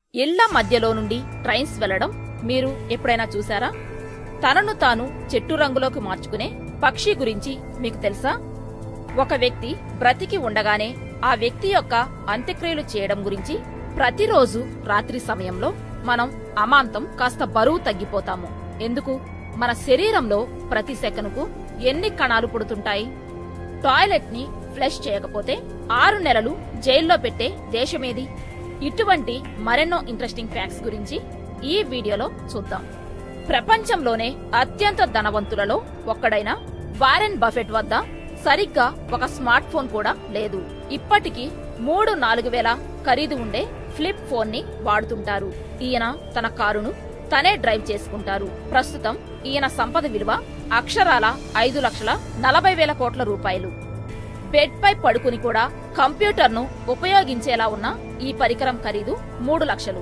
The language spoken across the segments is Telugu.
ఇళ్ల మధ్యలో నుండి ట్రైన్స్ వెళ్లడం మీరు ఎప్పుడైనా చూసారా తనను తాను చెట్టు రంగులోకి మార్చుకునే పక్షి గురించి మీకు తెలుసా ఒక వ్యక్తి బ్రతికి ఉండగానే ఆ వ్యక్తి యొక్క అంత్యక్రియలు చేయడం గురించి ప్రతిరోజు రాత్రి సమయంలో మనం అమాంతం కాస్త బరువు తగ్గిపోతాము ఎందుకు మన శరీరంలో ప్రతి సెకనుకు ఎన్ని కణాలు పుడుతుంటాయి టాయిలెట్ ని ఫ్లష్ చేయకపోతే ఆరు నెలలు జైల్లో పెట్టే దేశమేది ఇటువంటి మరెన్నో ఇంట్రెస్టింగ్ ఫ్యాక్ట్స్ గురించి ఈ వీడియోలో చూద్దాం ప్రపంచంలోనే అత్యంత ధనవంతులలో ఒక్కడైన వారెన్ బఫెట్ వద్ద సరిగ్గా ఒక స్మార్ట్ ఫోన్ కూడా లేదు ఇప్పటికీ మూడు నాలుగు వేల ఖరీదు ఉండే ఫ్లిప్ ఫోన్ ని వాడుతుంటారు ఈయన తన కారును తనే డ్రైవ్ చేసుకుంటారు ప్రస్తుతం ఈయన సంపద విలువ అక్షరాల ఐదు లక్షల నలభై వేల కోట్ల రూపాయలు బెడ్ పై పడుకుని కూడా కంప్యూటర్ను ఉపయోగించేలా ఉన్న ఈ పరికరం ఖరీదు మూడు లక్షలు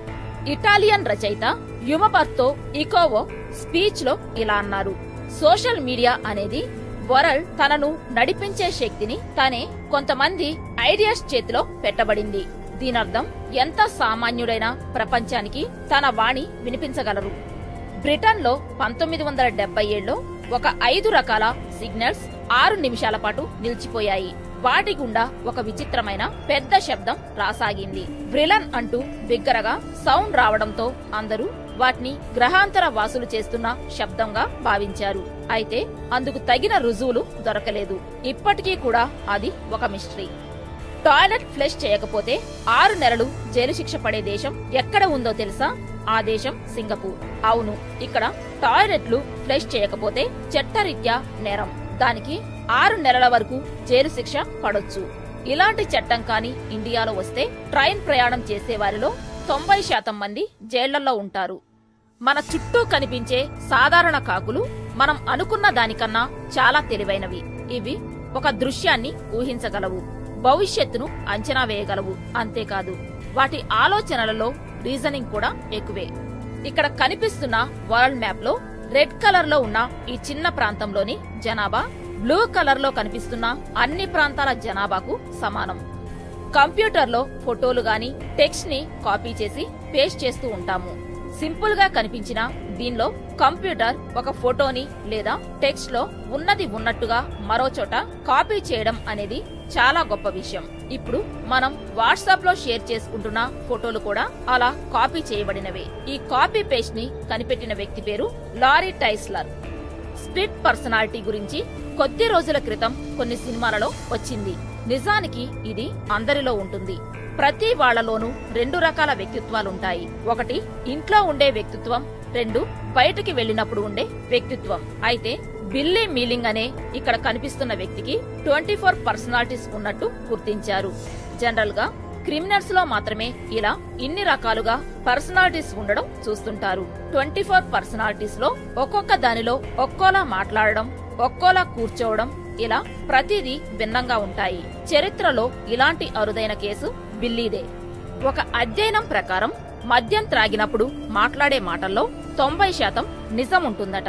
ఇటాలియన్ రచయిత యుమబర్తో ఇకోవో స్పీచ్ లో ఇలా అన్నారు సోషల్ మీడియా అనేది వరల్డ్ తనను నడిపించే శక్తిని తనే కొంతమంది ఐడియాస్ చేతిలో పెట్టబడింది దీనర్థం ఎంత సామాన్యుడైన ప్రపంచానికి తన వాణి వినిపించగలరు బ్రిటన్ లో పంతొమ్మిది వందల డెబ్బై ఏడులో ఒక ఐదు రకాల సిగ్నల్స్ ఆరు నిమిషాల పాటు నిలిచిపోయాయి వాటి గుండా ఒక విచిత్రమైన పెద్ద శబ్దం రాసాగింది బ్రిలన్ అంటూ బిగ్గరగా సౌండ్ రావడంతో అందరూ వాటిని గ్రహాంతర వాసులు చేస్తున్న శబ్దంగా భావించారు అయితే అందుకు తగిన రుజువులు దొరకలేదు ఇప్పటికీ కూడా అది ఒక మిస్టరీ టాయిలెట్ ఫ్లష్ చేయకపోతే ఆరు నెలలు జైలు శిక్ష పడే దేశం ఎక్కడ ఉందో తెలుసా ఆ దేశం సింగపూర్ అవును ఇక్కడ టాయిలెట్లు ఫ్లష్ చేయకపోతే చట్టరీత్యా నేరం దానికి ఆరు నెలల వరకు జైలు శిక్ష పడొచ్చు ఇలాంటి చట్టం కాని ఇండియాలో వస్తే ట్రైన్ ప్రయాణం చేసే వారిలో తొంభై శాతం మంది జైళ్లలో ఉంటారు మన చుట్టూ కనిపించే సాధారణ కాకులు మనం అనుకున్న దానికన్నా చాలా తెలివైనవి ఇవి ఒక దృశ్యాన్ని ఊహించగలవు భవిష్యత్తును అంచనా వేయగలవు అంతేకాదు వాటి ఆలోచనలలో రీజనింగ్ కూడా ఎక్కువే ఇక్కడ కనిపిస్తున్న వరల్డ్ మ్యాప్ లో రెడ్ కలర్ లో ఉన్న ఈ చిన్న ప్రాంతంలోని జనాభా బ్లూ కలర్ లో కనిపిస్తున్న అన్ని ప్రాంతాల జనాభాకు సమానం కంప్యూటర్లో ఫోటోలు గాని టెక్స్ట్ ని కాపీ చేసి పేస్ట్ చేస్తూ ఉంటాము సింపుల్ గా కనిపించిన దీనిలో కంప్యూటర్ ఒక ఫోటోని లేదా టెక్స్ట్ లో ఉన్నది ఉన్నట్టుగా మరో చోట కాపీ చేయడం అనేది చాలా గొప్ప విషయం ఇప్పుడు మనం వాట్సాప్ లో షేర్ చేసుకుంటున్న ఫోటోలు కూడా అలా కాపీ చేయబడినవే ఈ కాపీ పేస్ట్ ని కనిపెట్టిన వ్యక్తి పేరు లారీ టైస్లర్ స్ప్లిట్ పర్సనాలిటీ గురించి కొద్ది రోజుల క్రితం కొన్ని సినిమాలలో వచ్చింది నిజానికి ఇది అందరిలో ఉంటుంది ప్రతి వాళ్లలోనూ రెండు రకాల వ్యక్తిత్వాలుంటాయి ఒకటి ఇంట్లో ఉండే వ్యక్తిత్వం రెండు బయటికి వెళ్ళినప్పుడు ఉండే వ్యక్తిత్వం అయితే బిల్లీ మీలింగ్ అనే ఇక్కడ కనిపిస్తున్న వ్యక్తికి ట్వంటీ ఫోర్ పర్సనాలిటీస్ ఉన్నట్టు గుర్తించారు జనరల్ గా క్రిమినల్స్ లో మాత్రమే ఇలా ఇన్ని రకాలుగా పర్సనాలిటీస్ ఉండడం చూస్తుంటారు ట్వంటీ ఫోర్ పర్సనాలిటీస్ లో ఒక్కొక్క దానిలో ఒక్కోలా మాట్లాడడం ఒక్కోలా కూర్చోవడం ఇలా ప్రతిదీ భిన్నంగా ఉంటాయి చరిత్రలో ఇలాంటి అరుదైన కేసు బిల్లీదే ఒక అధ్యయనం ప్రకారం మద్యం త్రాగినప్పుడు మాట్లాడే మాటల్లో తొంభై శాతం నిజం ఉంటుందట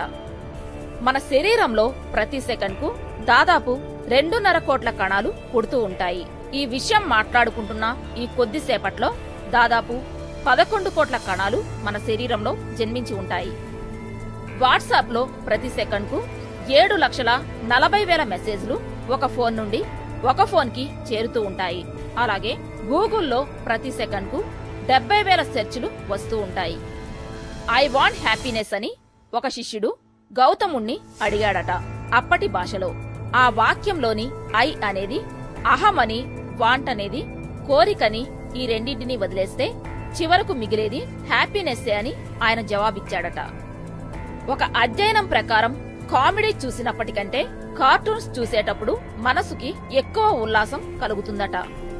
మన శరీరంలో ప్రతి సెకండ్కు దాదాపు రెండున్నర కోట్ల కణాలు పుడుతూ ఉంటాయి ఈ విషయం మాట్లాడుకుంటున్న ఈ కొద్దిసేపట్లో దాదాపు పదకొండు కోట్ల కణాలు మన శరీరంలో జన్మించి ఉంటాయి వాట్సాప్ లో ప్రతి సెకండ్కు ఏడు లక్షల నలభై వేల మెసేజ్లు ఒక ఫోన్ నుండి ఒక ఫోన్ కి చేరుతూ ఉంటాయి అలాగే గూగుల్లో ప్రతి సెకండ్కు డెబ్బై వేల సెర్చ్లు వస్తూ ఉంటాయి ఐ వాంట్ హ్యాపీనెస్ అని ఒక శిష్యుడు గౌతముణ్ణి అడిగాడట అప్పటి భాషలో ఆ వాక్యంలోని ఐ అనేది అహం అని వాంట్ అనేది కోరికని ఈ రెండింటిని వదిలేస్తే చివరకు మిగిలేది హ్యాపీనెస్సే అని ఆయన జవాబిచ్చాడట ఒక అధ్యయనం ప్రకారం కామెడీ చూసినప్పటికంటే కార్టూన్స్ చూసేటప్పుడు మనసుకి ఎక్కువ ఉల్లాసం కలుగుతుందట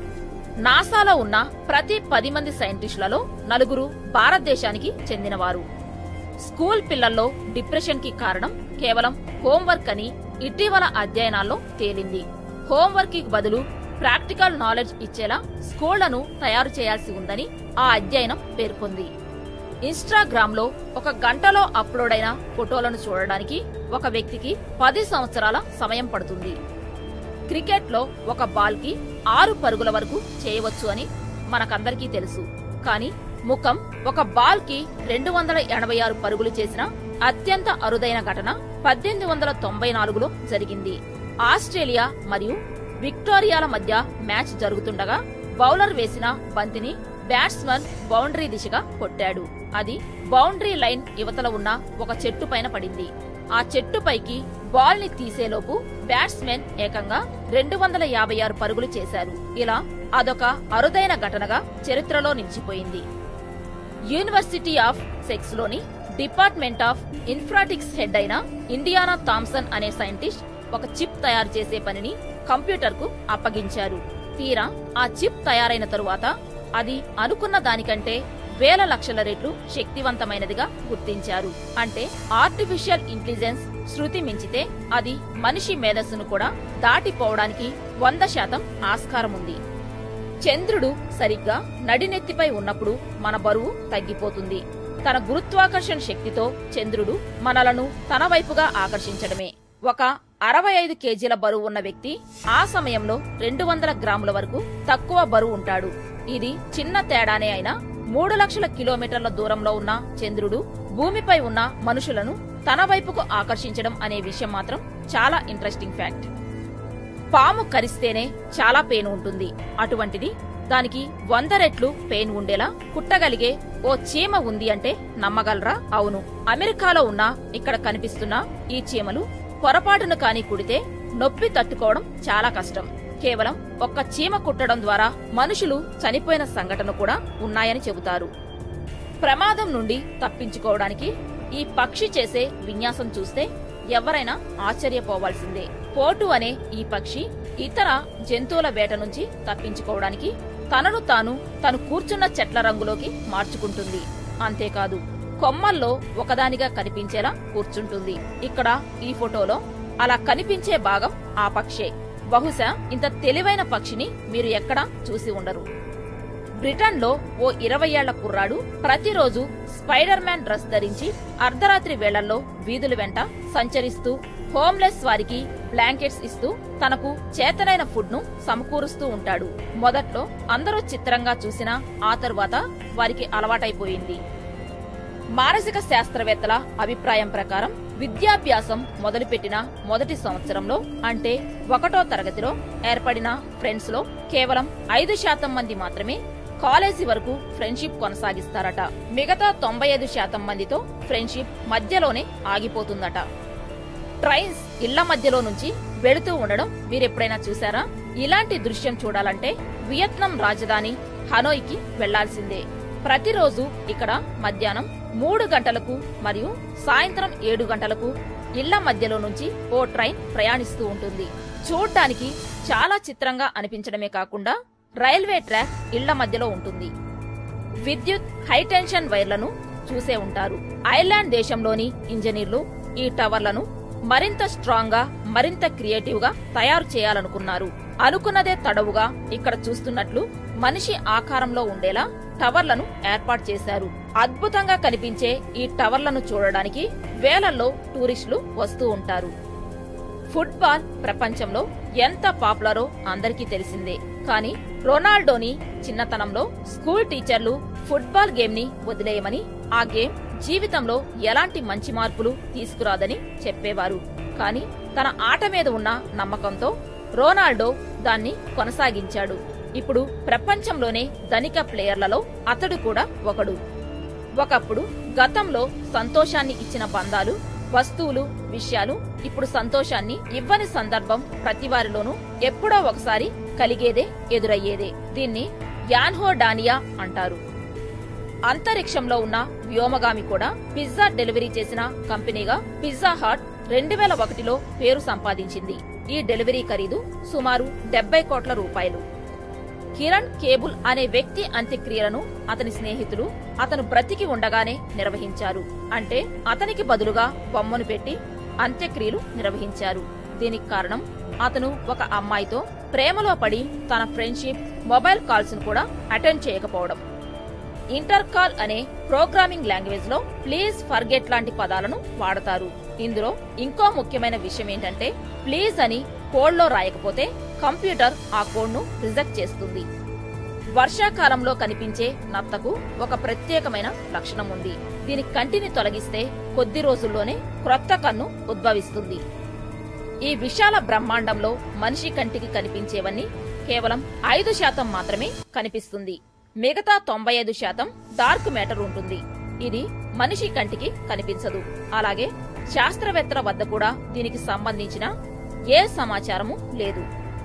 నాసాలో ఉన్న ప్రతి పది మంది సైంటిస్టులలో నలుగురు భారతదేశానికి చెందినవారు స్కూల్ పిల్లల్లో డిప్రెషన్ కి కారణం కేవలం హోంవర్క్ అని ఇటీవల అధ్యయనాల్లో తేలింది హోంవర్క్ కి బదులు ప్రాక్టికల్ నాలెడ్జ్ ఇచ్చేలా స్కూళ్లను తయారు చేయాల్సి ఉందని ఆ అధ్యయనం పేర్కొంది ఇన్స్టాగ్రామ్ లో ఒక గంటలో అప్లోడ్ అయిన ఫోటోలను చూడడానికి ఒక వ్యక్తికి పది సంవత్సరాల సమయం పడుతుంది క్రికెట్ లో ఒక బాల్ కి ఆరు పరుగుల వరకు చేయవచ్చు అని మనకందరికీ తెలుసు కానీ ముఖం ఒక బాల్ కి రెండు వందల ఎనభై ఆరు పరుగులు చేసిన అత్యంత అరుదైన ఘటన పద్దెనిమిది వందల తొంభై నాలుగులో జరిగింది ఆస్ట్రేలియా మరియు విక్టోరియాల మధ్య మ్యాచ్ జరుగుతుండగా బౌలర్ వేసిన బంతిని బ్యాట్స్మన్ బౌండరీ దిశగా కొట్టాడు అది బౌండరీ లైన్ యువతల ఉన్న ఒక చెట్టు పైన పడింది ఆ చెట్టుపైకి బాల్ ని తీసేలోపు బ్యాట్స్మెన్ ఏకంగా రెండు వందల యాభై ఆరు పరుగులు చేశారు ఇలా అదొక అరుదైన ఘటనగా చరిత్రలో నిలిచిపోయింది యూనివర్సిటీ ఆఫ్ సెక్స్ లోని డిపార్ట్మెంట్ ఆఫ్ ఇన్ఫ్రాటిక్స్ హెడ్ అయిన ఇండియానా థామ్సన్ అనే సైంటిస్ట్ ఒక చిప్ తయారు చేసే పనిని కంప్యూటర్ కు అప్పగించారు తీరా ఆ చిప్ తయారైన తరువాత అది అనుకున్న దానికంటే వేల లక్షల రెట్లు శక్తివంతమైనదిగా గుర్తించారు అంటే ఆర్టిఫిషియల్ ఇంటెలిజెన్స్ శృతి మించితే అది మనిషి మేధస్సును కూడా దాటిపోవడానికి వంద శాతం ఆస్కారం ఉంది చంద్రుడు సరిగ్గా నడినెత్తిపై ఉన్నప్పుడు మన బరువు తగ్గిపోతుంది తన గురుత్వాకర్షణ శక్తితో చంద్రుడు మనలను తన వైపుగా ఆకర్షించడమే ఒక అరవై ఐదు కేజీల బరువు ఉన్న వ్యక్తి ఆ సమయంలో రెండు వందల గ్రాముల వరకు తక్కువ బరువు ఉంటాడు ఇది చిన్న తేడానే అయినా మూడు లక్షల కిలోమీటర్ల దూరంలో ఉన్న చంద్రుడు భూమిపై ఉన్న మనుషులను తన వైపుకు ఆకర్షించడం అనే విషయం మాత్రం చాలా ఇంట్రెస్టింగ్ ఫ్యాక్ట్ పాము కరిస్తేనే చాలా పెయిన్ ఉంటుంది అటువంటిది దానికి వంద రెట్లు పెయిన్ ఉండేలా కుట్టగలిగే ఓ చీమ ఉంది అంటే నమ్మగలరా అవును అమెరికాలో ఉన్న ఇక్కడ కనిపిస్తున్న ఈ చీమలు పొరపాటును కాని కుడితే నొప్పి తట్టుకోవడం చాలా కష్టం కేవలం ఒక్క చీమ కుట్టడం ద్వారా మనుషులు చనిపోయిన సంఘటన కూడా ఉన్నాయని చెబుతారు ప్రమాదం నుండి తప్పించుకోవడానికి ఈ పక్షి చేసే విన్యాసం చూస్తే ఎవరైనా ఆశ్చర్యపోవాల్సిందే పోటు అనే ఈ పక్షి ఇతర జంతువుల వేట నుంచి తప్పించుకోవడానికి తనను తాను తను కూర్చున్న చెట్ల రంగులోకి మార్చుకుంటుంది అంతేకాదు కొమ్మల్లో ఒకదానిగా కనిపించేలా కూర్చుంటుంది ఇక్కడ ఈ ఫోటోలో అలా కనిపించే భాగం ఆ పక్షే బహుశా ఇంత తెలివైన పక్షిని మీరు ఎక్కడా చూసి ఉండరు బ్రిటన్ లో ఓ ఇరవై ఏళ్ల కుర్రాడు ప్రతిరోజు స్పైడర్ మ్యాన్ డ్రెస్ ధరించి అర్ధరాత్రి వేళల్లో వీధుల వెంట సంచరిస్తూ హోమ్లెస్ వారికి బ్లాంకెట్స్ ఇస్తూ తనకు చేతనైన ఫుడ్ ను సమకూరుస్తూ ఉంటాడు మొదట్లో అందరూ చిత్రంగా చూసినా ఆ తరువాత వారికి అలవాటైపోయింది మానసిక శాస్త్రవేత్తల అభిప్రాయం ప్రకారం విద్యాభ్యాసం మొదలుపెట్టిన మొదటి సంవత్సరంలో అంటే ఒకటో తరగతిలో ఏర్పడిన ఫ్రెండ్స్ లో కేవలం ఐదు శాతం మంది మాత్రమే కాలేజీ వరకు ఫ్రెండ్షిప్ కొనసాగిస్తారట మిగతా తొంభై ఐదు శాతం మందితో ఫ్రెండ్షిప్ మధ్యలోనే ఆగిపోతుందట ట్రైన్స్ ఇళ్ల మధ్యలో నుంచి వెళుతూ ఉండడం మీరెప్పుడైనా చూసారా ఇలాంటి దృశ్యం చూడాలంటే వియత్నాం రాజధాని హనోయ్కి వెళ్లాల్సిందే ప్రతిరోజు ఇక్కడ మధ్యాహ్నం మూడు గంటలకు మరియు సాయంత్రం ఏడు గంటలకు ఇళ్ల మధ్యలో నుంచి ఓ ట్రైన్ ప్రయాణిస్తూ ఉంటుంది చూడ్డానికి చాలా చిత్రంగా అనిపించడమే కాకుండా రైల్వే ట్రాక్ ఇళ్ల మధ్యలో ఉంటుంది విద్యుత్ హైటెన్షన్ వైర్లను చూసే ఉంటారు ఐర్లాండ్ దేశంలోని ఇంజనీర్లు ఈ టవర్లను మరింత స్ట్రాంగ్ గా మరింత క్రియేటివ్ గా తయారు చేయాలనుకున్నారు అనుకున్నదే తడవుగా ఇక్కడ చూస్తున్నట్లు మనిషి ఆకారంలో ఉండేలా టవర్లను ఏర్పాటు చేశారు అద్భుతంగా కనిపించే ఈ టవర్లను చూడడానికి వేలల్లో టూరిస్టులు వస్తూ ఉంటారు ఫుట్బాల్ ప్రపంచంలో ఎంత పాపులరో అందరికీ తెలిసిందే కానీ రొనాల్డోని చిన్నతనంలో స్కూల్ టీచర్లు ఫుట్బాల్ గేమ్ ని వదిలేయమని ఆ గేమ్ జీవితంలో ఎలాంటి మంచి మార్పులు తీసుకురాదని చెప్పేవారు కానీ తన ఆట మీద ఉన్న నమ్మకంతో రొనాల్డో దాన్ని కొనసాగించాడు ఇప్పుడు ప్రపంచంలోనే ధనిక ప్లేయర్లలో అతడు కూడా ఒకడు ఒకప్పుడు గతంలో సంతోషాన్ని ఇచ్చిన బంధాలు వస్తువులు విషయాలు ఇప్పుడు సంతోషాన్ని ఇవ్వని సందర్భం ప్రతి వారిలోనూ ఎప్పుడో ఒకసారి కలిగేదే ఎదురయ్యేదే దీన్ని యాన్హో డానియా అంటారు అంతరిక్షంలో ఉన్న వ్యోమగామి కూడా పిజ్జా డెలివరీ చేసిన కంపెనీగా పిజ్జా హాట్ రెండు వేల ఒకటిలో పేరు సంపాదించింది ఈ డెలివరీ ఖరీదు సుమారు డెబ్బై కోట్ల రూపాయలు కిరణ్ కేబుల్ అనే వ్యక్తి అంత్యక్రియలను అతని స్నేహితులు అతను బ్రతికి ఉండగానే నిర్వహించారు అంటే అతనికి బదులుగా బొమ్మను పెట్టి అంత్యక్రియలు నిర్వహించారు దీనికి కారణం అతను ఒక అమ్మాయితో ప్రేమలో పడి తన ఫ్రెండ్షిప్ మొబైల్ కాల్స్ ను కూడా అటెండ్ చేయకపోవడం ఇంటర్కాల్ అనే ప్రోగ్రామింగ్ లాంగ్వేజ్ లో ప్లీజ్ ఫర్గెట్ లాంటి పదాలను వాడతారు ఇందులో ఇంకో ముఖ్యమైన విషయం ఏంటంటే ప్లీజ్ అని కోడ్ లో రాయకపోతే కంప్యూటర్ ఆ కోడ్ ను రిజెక్ట్ చేస్తుంది వర్షాకాలంలో కనిపించే నత్తకు ఒక ప్రత్యేకమైన లక్షణం ఉంది దీని కంటిని తొలగిస్తే కొద్ది రోజుల్లోనే క్రొత్త కన్ను ఉద్భవిస్తుంది ఈ విశాల బ్రహ్మాండంలో మనిషి కంటికి కనిపించేవన్నీ కేవలం ఐదు శాతం మాత్రమే కనిపిస్తుంది మిగతా తొంభై ఐదు శాతం డార్క్ మ్యాటర్ ఉంటుంది ఇది మనిషి కంటికి కనిపించదు అలాగే శాస్త్రవేత్తల వద్ద కూడా దీనికి సంబంధించిన ఏ సమాచారము లేదు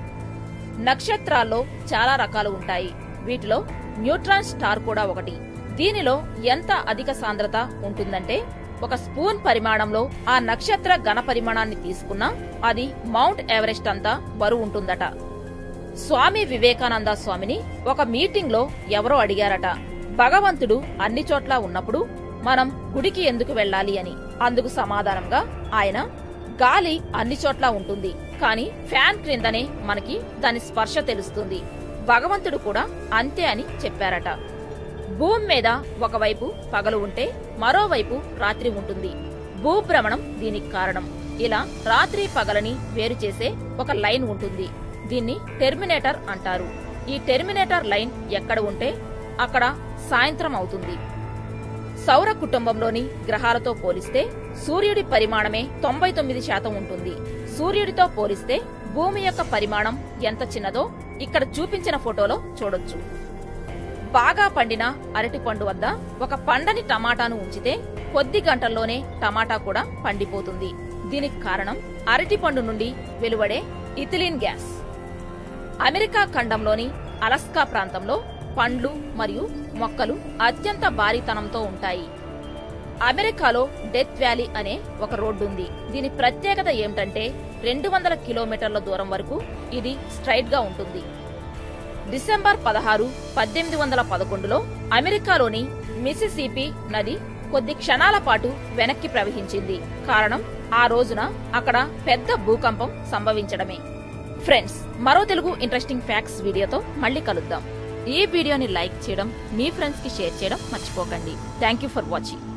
నక్షత్రాల్లో చాలా రకాలు ఉంటాయి వీటిలో న్యూట్రాన్ స్టార్ కూడా ఒకటి దీనిలో ఎంత అధిక సాంద్రత ఉంటుందంటే ఒక స్పూన్ పరిమాణంలో ఆ నక్షత్ర ఘన పరిమాణాన్ని తీసుకున్నా అది మౌంట్ ఎవరెస్ట్ అంతా బరువు ఉంటుందట స్వామి వివేకానంద స్వామిని ఒక మీటింగ్ లో ఎవరో అడిగారట భగవంతుడు అన్ని చోట్ల ఉన్నప్పుడు మనం గుడికి ఎందుకు వెళ్ళాలి అని అందుకు సమాధానంగా ఆయన గాలి అన్ని చోట్ల ఉంటుంది కానీ ఫ్యాన్ క్రిందనే మనకి దాని స్పర్శ తెలుస్తుంది భగవంతుడు కూడా అంతే అని చెప్పారట భూమి మీద ఒకవైపు పగలు ఉంటే మరోవైపు రాత్రి ఉంటుంది భూభ్రమణం దీనికి కారణం ఇలా రాత్రి పగలని వేరు చేసే ఒక లైన్ ఉంటుంది దీన్ని టెర్మినేటర్ అంటారు ఈ టెర్మినేటర్ లైన్ ఎక్కడ ఉంటే అక్కడ సాయంత్రం అవుతుంది సౌర కుటుంబంలోని గ్రహాలతో పోలిస్తే సూర్యుడి పరిమాణమే తొంభై తొమ్మిది శాతం ఉంటుంది సూర్యుడితో పోలిస్తే భూమి యొక్క పరిమాణం ఎంత చిన్నదో ఇక్కడ చూపించిన ఫోటోలో చూడొచ్చు బాగా పండిన అరటిపండు వద్ద ఒక పండని టమాటాను ఉంచితే కొద్ది గంటల్లోనే టమాటా కూడా పండిపోతుంది దీనికి కారణం అరటిపండు నుండి వెలువడే ఇథిలిన్ గ్యాస్ అమెరికా ఖండంలోని అలస్కా ప్రాంతంలో పండ్లు మరియు మొక్కలు అత్యంత భారీతనంతో ఉంటాయి అమెరికాలో డెత్ వ్యాలీ అనే ఒక రోడ్డు ఉంది దీని ప్రత్యేకత ఏమిటంటే రెండు వందల కిలోమీటర్ల దూరం వరకు ఇది స్ట్రైట్ గా ఉంటుంది డిసెంబర్ పదహారు పద్దెనిమిది వందల పదకొండులో అమెరికాలోని మిసిసిపి నది కొద్ది క్షణాల పాటు వెనక్కి ప్రవహించింది కారణం ఆ రోజున అక్కడ పెద్ద భూకంపం సంభవించడమే ఫ్రెండ్స్ మరో తెలుగు ఇంట్రెస్టింగ్ ఫ్యాక్ట్స్ వీడియోతో మళ్ళీ కలుద్దాం ఈ వీడియోని లైక్ చేయడం మీ ఫ్రెండ్స్ కి షేర్ చేయడం మర్చిపోకండి థ్యాంక్ యూ ఫర్ వాచింగ్